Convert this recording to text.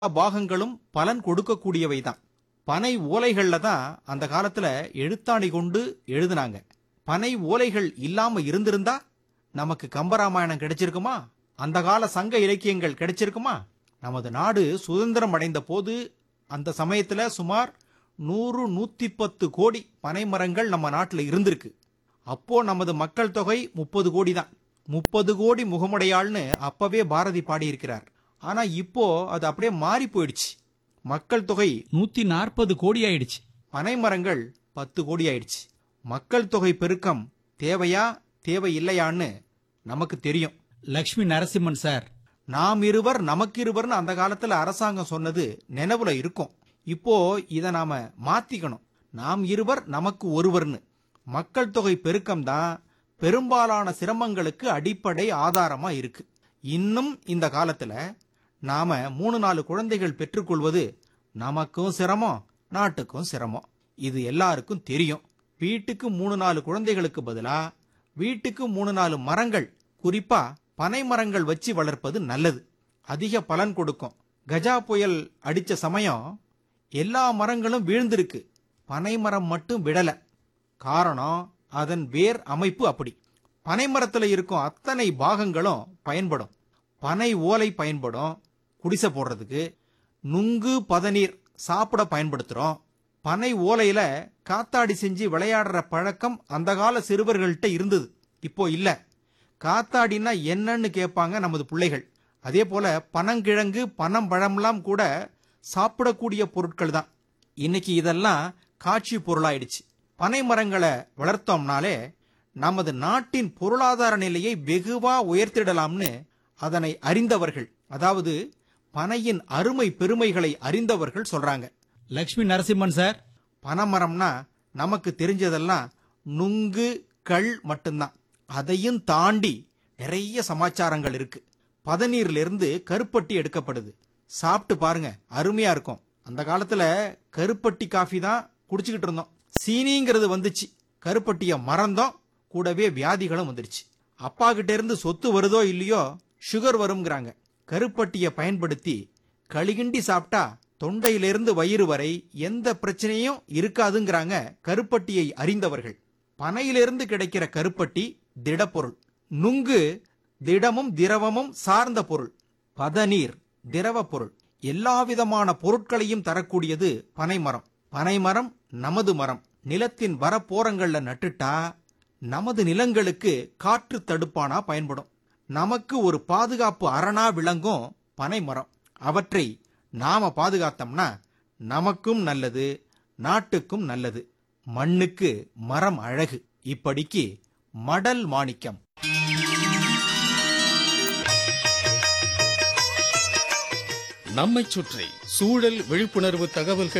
பாகங்களும் பலன் கொடுக்கக்கூடியவைதான் பனை ஓலைகள்ல தான் அந்த காலத்துல எழுத்தாணி கொண்டு எழுதுனாங்க பனை ஓலைகள் இல்லாம இருந்திருந்தா நமக்கு கம்பராமாயணம் கிடைச்சிருக்குமா அந்த கால சங்க இலக்கியங்கள் கிடைச்சிருக்குமா நமது நாடு சுதந்திரம் அடைந்த போது அந்த சமயத்துல சுமார் நூறு நூத்தி பத்து கோடி பனை மரங்கள் நம்ம நாட்டுல இருந்திருக்கு அப்போ நமது மக்கள் தொகை முப்பது கோடி தான் முப்பது கோடி முகமுடையாள்னு அப்பவே பாரதி பாடியிருக்கிறார் ஆனா இப்போ அது அப்படியே மாறி போயிடுச்சு மக்கள் தொகை நூத்தி நாற்பது கோடி ஆயிடுச்சு பனை மரங்கள் பத்து கோடி ஆயிடுச்சு மக்கள் தொகை பெருக்கம் தேவையா தேவையில்லையான்னு நமக்கு தெரியும் லக்ஷ்மி நரசிம்மன் சார் நாம் இருவர் நமக்கு இருவர்னு அந்த காலத்துல அரசாங்கம் சொன்னது நினைவுல இருக்கும் இப்போ இத நாம மாத்திக்கணும் நாம் இருவர் நமக்கு ஒருவர்னு மக்கள் தொகை பெருக்கம் தான் பெரும்பாலான சிரமங்களுக்கு அடிப்படை ஆதாரமா இருக்கு இன்னும் இந்த காலத்துல நாம மூணு நாலு குழந்தைகள் பெற்றுக்கொள்வது நமக்கும் சிரமம் நாட்டுக்கும் சிரமம் இது எல்லாருக்கும் தெரியும் வீட்டுக்கு மூணு நாலு குழந்தைகளுக்கு பதிலா வீட்டுக்கு மூணு நாலு மரங்கள் குறிப்பா பனை மரங்கள் வச்சு வளர்ப்பது நல்லது அதிக பலன் கொடுக்கும் கஜா புயல் அடிச்ச சமயம் எல்லா மரங்களும் வீழ்ந்திருக்கு பனை மரம் மட்டும் விடல காரணம் அதன் வேர் அமைப்பு அப்படி பனை மரத்துல இருக்கும் அத்தனை பாகங்களும் பயன்படும் பனை ஓலை பயன்படும் குடிசை போடுறதுக்கு நுங்கு பதநீர் சாப்பிட பயன்படுத்துறோம் பனை ஓலையில காத்தாடி செஞ்சு விளையாடுற பழக்கம் அந்த கால சிறுவர்கள்ட்ட இருந்தது இப்போ இல்ல காத்தாடினா என்னன்னு கேட்பாங்க நமது பிள்ளைகள் அதே போல பனங்கிழங்கு பனம் பழம்லாம் கூட சாப்பிடக்கூடிய பொருட்கள் தான் இன்னைக்கு இதெல்லாம் காட்சி பொருளாயிடுச்சு பனை மரங்களை வளர்த்தோம்னாலே நமது நாட்டின் பொருளாதார நிலையை வெகுவா உயர்த்திடலாம்னு அதனை அறிந்தவர்கள் அதாவது பனையின் அருமை பெருமைகளை அறிந்தவர்கள் சொல்றாங்க லக்ஷ்மி நரசிம்மன் சார் பனைமரம்னா நமக்கு தெரிஞ்சதெல்லாம் நுங்கு கள் மட்டும்தான் அதையும் தாண்டி நிறைய சமாச்சாரங்கள் இருக்கு பதநீர்ல இருந்து கருப்பட்டி எடுக்கப்படுது சாப்பிட்டு பாருங்க அருமையா இருக்கும் அந்த காலத்துல கருப்பட்டி காஃபி தான் குடிச்சுக்கிட்டு இருந்தோம் சீனிங்கிறது வந்துச்சு கருப்பட்டிய மறந்தோம் கூடவே வியாதிகளும் வந்துருச்சு அப்பா கிட்ட இருந்து சொத்து வருதோ இல்லையோ சுகர் வருங்கிறாங்க கருப்பட்டிய பயன்படுத்தி களிகிண்டி சாப்பிட்டா தொண்டையிலிருந்து வயிறு வரை எந்த பிரச்சனையும் இருக்காதுங்கிறாங்க கருப்பட்டியை அறிந்தவர்கள் பனையிலிருந்து கிடைக்கிற கருப்பட்டி திடப்பொருள் நுங்கு திடமும் திரவமும் சார்ந்த பொருள் பதநீர் திரவ பொருள் எல்லா விதமான பொருட்களையும் தரக்கூடியது பனைமரம் பனைமரம் நமது மரம் நிலத்தின் வரப்போரங்கள்ல நட்டுட்டா நமது நிலங்களுக்கு காற்று தடுப்பானா பயன்படும் நமக்கு ஒரு பாதுகாப்பு அரணா விளங்கும் பனைமரம் அவற்றை நாம பாதுகாத்தோம்னா நமக்கும் நல்லது நாட்டுக்கும் நல்லது மண்ணுக்கு மரம் அழகு இப்படிக்கு மடல் மாணிக்கம் நம்மைச் சுற்றி சூழல் விழிப்புணர்வு தகவல்கள்